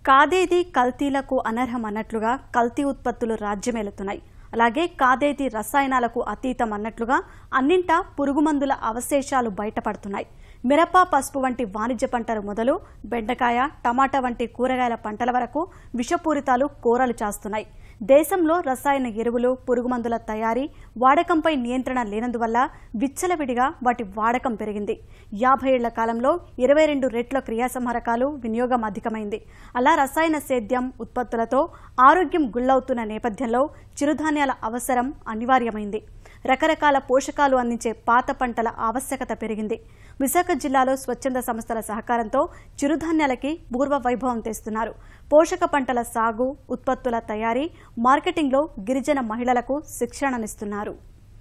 కాదేది కల్తీలకు అనర్హం అన్నట్లుగా కల్తీ ఉత్పత్తులు రాజ్యమేలుతున్నాయి అలాగే కాదేది రసాయనాలకు అతీతం అన్నట్లుగా అన్నింటా పురుగుమందుల అవశేషాలు బయటపడుతున్నాయి మిరప పసుపు వంటి వాణిజ్య పంటలు మొదలు బెండకాయ టమాటా వంటి కూరగాయల పంటల వరకు విషపూరితాలు కోరలు చాస్తున్నాయి దేశంలో రసాయన ఎరువులు పురుగుమందుల తయారీ వాడకంపై నియంత్రణ లేనందువల్ల విచ్చలవిడిగా వాటి వాడకం పెరిగింది యాభై ఏళ్ల కాలంలో ఇరవై రెండు రెట్ల క్రియాసంహారకాలు వినియోగం అధికమైంది అలా రసాయన సేద్యం ఉత్పత్తులతో ఆరోగ్యం గుల్లవుతున్న నేపథ్యంలో చిరుధాన్యాల అవసరం అనివార్యమైంది రకరకాల పోషకాలు అందించే పాత పంటల ఆవశ్యకత పెరిగింది విశాఖ జిల్లాలో స్వచ్ఛంద సంస్థల సహకారంతో చిరుధాన్యాలకి పూర్వ వైభవం తెస్తున్నారు పోషక పంటల సాగు ఉత్పత్తుల తయారీ మార్కెటింగ్లో గిరిజన మహిళలకు శిక్షణనిస్తున్నారు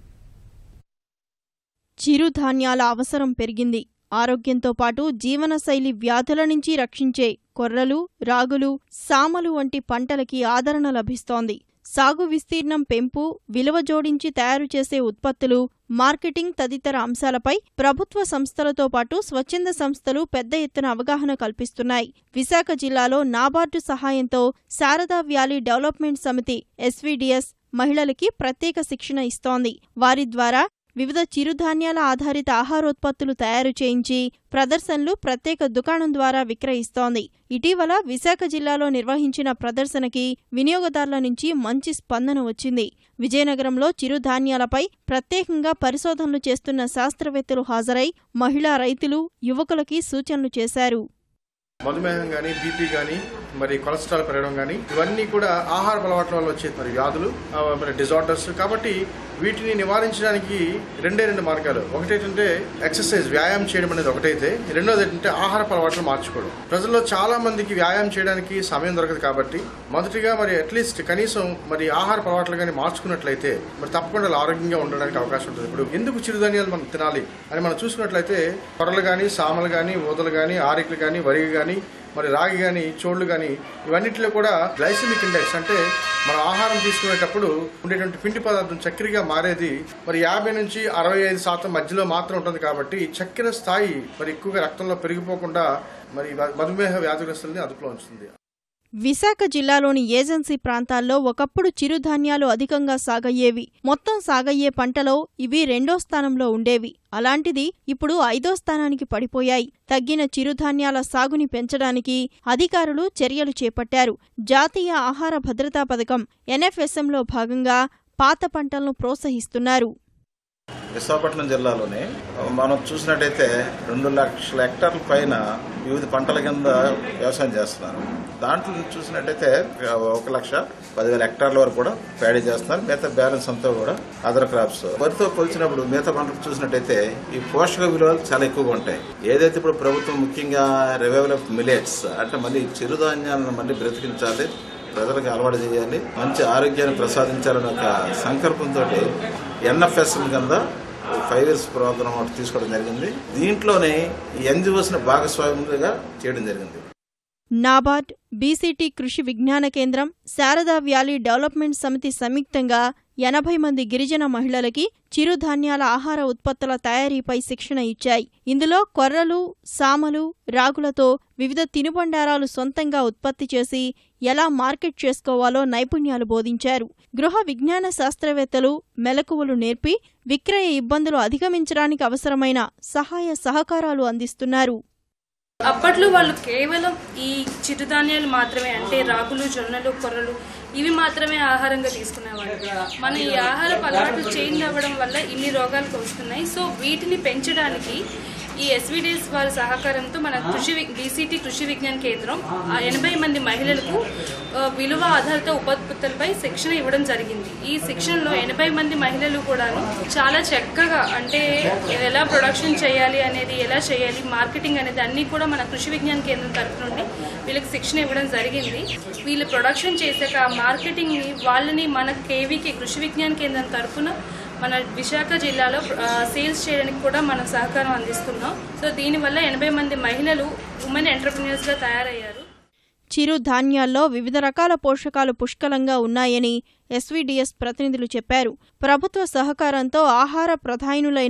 చిరుధాన్యాల అవసరం పెరిగింది ఆరోగ్యంతో పాటు జీవనశైలి వ్యాధుల నుంచి రక్షించే కొర్రలు రాగులు సామలు వంటి పంటలకి ఆదరణ లభిస్తోంది సాగు విస్తీర్ణం పెంపు విలువ జోడించి తయారు చేసే ఉత్పత్తులు మార్కెటింగ్ తదితర అంశాలపై ప్రభుత్వ సంస్థలతో పాటు స్వచ్ఛంద సంస్థలు పెద్ద ఎత్తున అవగాహన కల్పిస్తున్నాయి విశాఖ జిల్లాలో నాబార్డు సహాయంతో శారదా వ్యాలీ డెవలప్మెంట్ సమితి ఎస్వీడీఎస్ మహిళలకి ప్రత్యేక శిక్షణ ఇస్తోంది వారి ద్వారా వివిధ చిరుధాన్యాల ఆధారిత ఆహారోత్పత్తులు తయారు చేయించి ప్రదర్శనలు ప్రత్యేక దుకాణం ద్వారా విక్రయిస్తోంది ఇటీవల విశాఖ జిల్లాలో నిర్వహించిన ప్రదర్శనకి వినియోగదారుల నుంచి మంచి స్పందన వచ్చింది విజయనగరంలో చిరుధాన్యాలపై ప్రత్యేకంగా పరిశోధనలు చేస్తున్న శాస్త్రవేత్తలు హాజరై మహిళా రైతులు యువకులకి సూచనలు చేశారు మధుమేహం కానీ బీపీ కానీ మరి కొలెస్ట్రాల్ పెరగడం కానీ ఇవన్నీ కూడా ఆహార అలవాట్ల వల్ల వచ్చే మరి వ్యాధులు ఆ, మరి డిజార్డర్స్ కాబట్టి వీటిని నివారించడానికి రెండే రెండు మార్గాలు ఒకటేంటంటే ఎక్సర్సైజ్ వ్యాయామం చేయడం అనేది ఒకటైతే రెండోది ఏంటంటే ఆహార అలవాట్లు మార్చుకోవడం ప్రజల్లో చాలా మందికి వ్యాయామం చేయడానికి సమయం దొరకదు కాబట్టి మొదటిగా మరి అట్లీస్ట్ కనీసం మరి ఆహార అలవాట్లు కానీ మార్చుకున్నట్లయితే మరి తప్పకుండా వాళ్ళు ఆరోగ్యంగా ఉండడానికి అవకాశం ఉంటుంది ఇప్పుడు ఎందుకు చిరుధాన్యాలు మనం తినాలి అని మనం చూసుకున్నట్లయితే కొరలు కానీ సామలు కానీ ఊదలు కానీ ఆరికలు కానీ వరిగి కానీ మరి రాగి కానీ చోళ్ళు కానీ ఇవన్నిటిలో కూడా గ్లైసిమిక్ ఇండెక్స్ అంటే మన ఆహారం తీసుకునేటప్పుడు ఉండేటువంటి పిండి పదార్థం చక్కెరగా మారేది మరి యాభై నుంచి అరవై ఐదు శాతం మధ్యలో మాత్రం ఉంటుంది కాబట్టి చక్కెర స్థాయి మరి ఎక్కువగా రక్తంలో పెరిగిపోకుండా మరి మధుమేహ వ్యాధిగ్రస్తుల్ని అదుపులో ఉంచుతుంది విశాఖ జిల్లాలోని ఏజెన్సీ ప్రాంతాల్లో ఒకప్పుడు చిరుధాన్యాలు అధికంగా సాగయ్యేవి మొత్తం సాగయ్యే పంటలో ఇవి రెండో స్థానంలో ఉండేవి అలాంటిది ఇప్పుడు ఐదో స్థానానికి పడిపోయాయి తగ్గిన చిరుధాన్యాల సాగుని పెంచడానికి అధికారులు చర్యలు చేపట్టారు జాతీయ ఆహార భద్రతా పథకం ఎన్ఎఫ్ఎస్ఎంలో భాగంగా పాత పంటలను ప్రోత్సహిస్తున్నారు విశాఖపట్నం జిల్లాలోనే మనం చూసినట్టయితే రెండు లక్షల హెక్టార్ల పైన వివిధ పంటల కింద వ్యవసాయం చేస్తున్నారు దాంట్లో చూసినట్టయితే ఒక లక్ష పదివేల హెక్టార్ల వరకు కూడా ప్యాడీ చేస్తున్నారు మిగతా బ్యాలెన్స్ అంతా కూడా అదర్ క్రాప్స్ వరితో పోల్చినప్పుడు మిగతా పంటలు చూసినట్టయితే ఈ పోషక విలువలు చాలా ఎక్కువగా ఉంటాయి ఏదైతే ఇప్పుడు ప్రభుత్వం ముఖ్యంగా రివైవల్ ఆఫ్ మిలెట్స్ అంటే మళ్ళీ చిరుధాన్యాలను మళ్ళీ బ్రతికించాలి ప్రజలకు అలవాటు చేయాలి మంచి ఆరోగ్యాన్ని ప్రసాదించాలనే ఒక సంకల్పంతో ఎన్ఎఫ్ఎస్ఎం కింద ఫైవ్ ఇయర్స్ ప్రోగ్రామ్ ఒకటి తీసుకోవడం జరిగింది దీంట్లోనే ఈ ఎన్జిఓస్ని భాగస్వామ్యంగా చేయడం జరిగింది నాబార్డ్ బీసీటీ కృషి విజ్ఞాన కేంద్రం శారదా వ్యాలీ డెవలప్మెంట్ సమితి సంయుక్తంగా ఎనభై మంది గిరిజన మహిళలకి చిరుధాన్యాల ఆహార ఉత్పత్తుల తయారీపై శిక్షణ ఇచ్చాయి ఇందులో కొర్రలు సామలు రాగులతో వివిధ తినుబండారాలు సొంతంగా ఉత్పత్తి చేసి ఎలా మార్కెట్ చేసుకోవాలో నైపుణ్యాలు బోధించారు గృహ విజ్ఞాన శాస్త్రవేత్తలు మెలకువలు నేర్పి విక్రయ ఇబ్బందులు అధిగమించడానికి అవసరమైన సహాయ సహకారాలు అందిస్తున్నారు అప్పట్లో వాళ్ళు కేవలం ఈ చిరుధాన్యాలు మాత్రమే అంటే రాగులు జొన్నలు కొర్రలు ఇవి మాత్రమే ఆహారంగా తీసుకునేవాళ్ళు మన ఈ ఆహార అలవాట్లు చేంజ్ అవ్వడం వల్ల ఇన్ని రోగాలకు వస్తున్నాయి సో వీటిని పెంచడానికి ఈ ఎస్విడిఎస్ వారి సహకారంతో మన కృషి బీసీటీ కృషి విజ్ఞాన కేంద్రం ఆ ఎనభై మంది మహిళలకు ఆ, విలువ ఆధారిత ఉత్పత్తులపై శిక్షణ ఇవ్వడం జరిగింది ఈ శిక్షణలో ఎనభై మంది మహిళలు కూడాను చాలా చక్కగా అంటే ఎలా ప్రొడక్షన్ చేయాలి అనేది ఎలా చేయాలి మార్కెటింగ్ అనేది అన్నీ కూడా మన కృషి విజ్ఞాన కేంద్రం తరఫు నుండి వీళ్ళకి శిక్షణ ఇవ్వడం జరిగింది వీళ్ళు ప్రొడక్షన్ చేశాక ఆ మార్కెటింగ్ని వాళ్ళని మన కేవీకి కృషి విజ్ఞాన కేంద్రం తరఫున మన విశాఖ జిల్లాలో ఆ, సేల్స్ చేయడానికి కూడా మనం సహకారం అందిస్తున్నాం సో దీనివల్ల ఎనభై మంది మహిళలు ఉమెన్ ఎంటర్ప్రినర్స్గా తయారయ్యారు చిరు ధాన్యాల్లో వివిధ రకాల పోషకాలు పుష్కలంగా ఉన్నాయని ఎస్వీడీఎస్ ప్రతినిధులు చెప్పారు ప్రభుత్వ సహకారంతో ఆహార ప్రధానులైన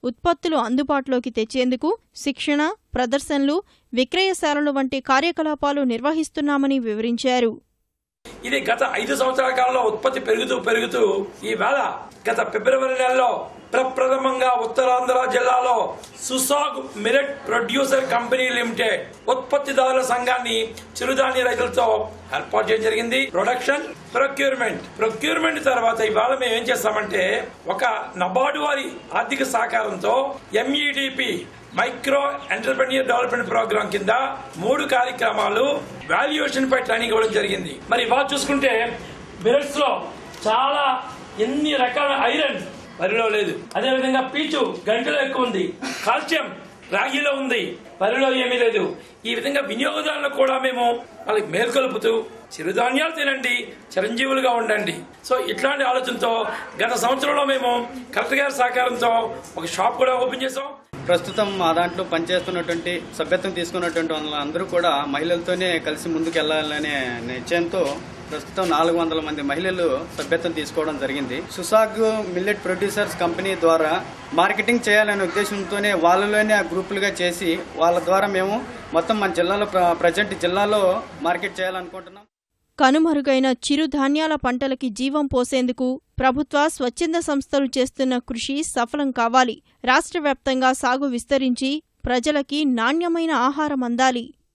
ఉత్పత్తులు అందుబాటులోకి తెచ్చేందుకు శిక్షణ ప్రదర్శనలు విక్రయశాలలు వంటి కార్యకలాపాలు నిర్వహిస్తున్నామని వివరించారు ఇది గత ఐదు సంవత్సరాల కాలంలో ఉత్పత్తి పెరుగుతూ పెరుగుతూ ఈవేళ గత ఫిబ్రవరి నెలలో ప్రప్రథమంగా ఉత్తరాంధ్ర జిల్లాలో Susag millet producer company limited ఉత్పత్తిదారుల సంఘాన్ని చిరుధాన్య రైతులతో ఏర్పాటు చేయడం జరిగింది ప్రొడక్షన్ ప్రొక్యూర్మెంట్ ప్రొక్యూర్మెంట్ తర్వాత ఇవాళ మేము ఏం చేస్తామంటే ఒక నబార్డు వారి ఆర్థిక సహకారంతో MEDP micro entrepreneur development programme కింద మూడు కార్యక్రమాలు వాల్యుయేషన్ పై ట్రైనింగ్ ఇవ్వడం జరిగింది మరి ఇవాళ చూసుకుంటే మిరట్స్ లో చాలా ఎన్ని రకాల ఐరన్ వరిలో లేదు అదేవిధంగా పీచు గంటలో ఎక్కువ ఉంది కాల్షియం రాగిలో ఉంది వరిలో ఏమీ లేదు ఈ విధంగా వినియోగదారులకు కూడా మేము వాళ్ళకి మేల్కొలుపుతూ చిరుధాన్యాలు తినండి చిరంజీవులుగా ఉండండి సో ఇట్లాంటి ఆలోచనతో గత సంవత్సరంలో మేము కలెక్టర్ గారి సహకారంతో ఒక షాప్ కూడా ఓపెన్ చేసాం ప్రస్తుతం మా దాంట్లో పనిచేస్తున్నటువంటి సభ్యత్వం తీసుకున్నటువంటి వాళ్ళందరూ కూడా మహిళలతోనే కలిసి ముందుకు వెళ్లాలనే నిశ్చయంతో ప్రస్తుతం నాలుగు వందల మంది మహిళలు సభ్యత్వం తీసుకోవడం జరిగింది సుసాగ్ మిల్లెట్ ప్రొడ్యూసర్స్ కంపెనీ ద్వారా మార్కెటింగ్ చేయాలనే ఉద్దేశంతోనే వాళ్ళలోనే ఆ గ్రూపులుగా చేసి వాళ్ళ ద్వారా మేము మొత్తం మన జిల్లాలో ప్రజెంట్ జిల్లాలో మార్కెట్ చేయాలనుకుంటున్నాం కనుమరుగైన చిరుధాన్యాల పంటలకి జీవం పోసేందుకు ప్రభుత్వ స్వచ్ఛంద సంస్థలు చేస్తున్న కృషి సఫలం కావాలి రాష్ట్ర వ్యాప్తంగా సాగు విస్తరించి ప్రజలకి నాణ్యమైన ఆహారం అందాలి